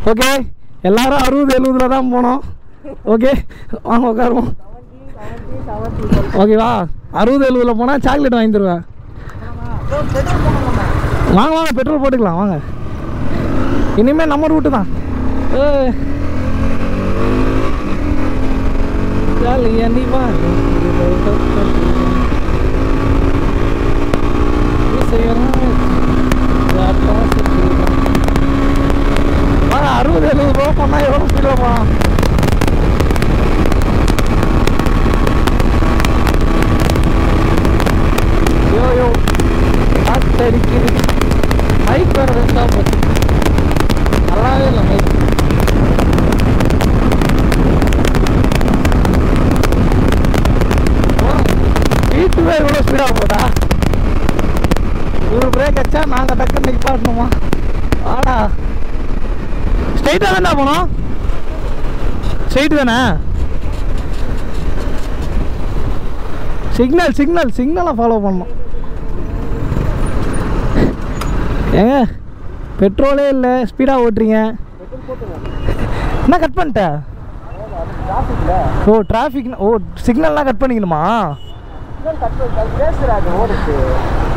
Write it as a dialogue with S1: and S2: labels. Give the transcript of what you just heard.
S1: Okay எல்லாரும் அறுபது எழுபதுல தான் போனோம் ஓகே வாங்க உட்காருவோம் ஓகேவா அறுபது எழுபதுல போனால் சாக்லேட் வாங்கி தருவேன் வாங்க வாங்க பெட்ரோல் போட்டுக்கலாம் வாங்க இனிமேல் நம்ம ரூட்டு தான் ஏய். ஜாலியா நீ வா வாங்க அறுபது எழுபது ரூபா பண்ணால் எவ்வளோ ஸ்பீடாக போகலாம் யோ யோ காற்று அடிக்குது மைக் வேறு ரெண்டா போச்சு நல்லாவே இல்லை மைக் வீட்டுவே எவ்வளோ ஸ்பீடாக போதா இவர் பிரேக் அடிச்சா நாங்கள் டக்குன்னு நிப்பாட்டணுமா ஆடா ஸ்ட்ரைட்டாக தானே போனோம் ஸ்ட்ரைட் தானே சிக்னல் சிக்னல் சிக்னலை ஃபாலோ பண்ணணும் ஏங்க பெட்ரோலே இல்லை ஸ்பீடாக ஓட்டுறீங்க என்ன கட் பண்ணிட்ட ஓ டிராஃபிக் ஓ சிக்னல்லாம் கட் பண்ணிக்கணுமா
S2: ஓடுச்சு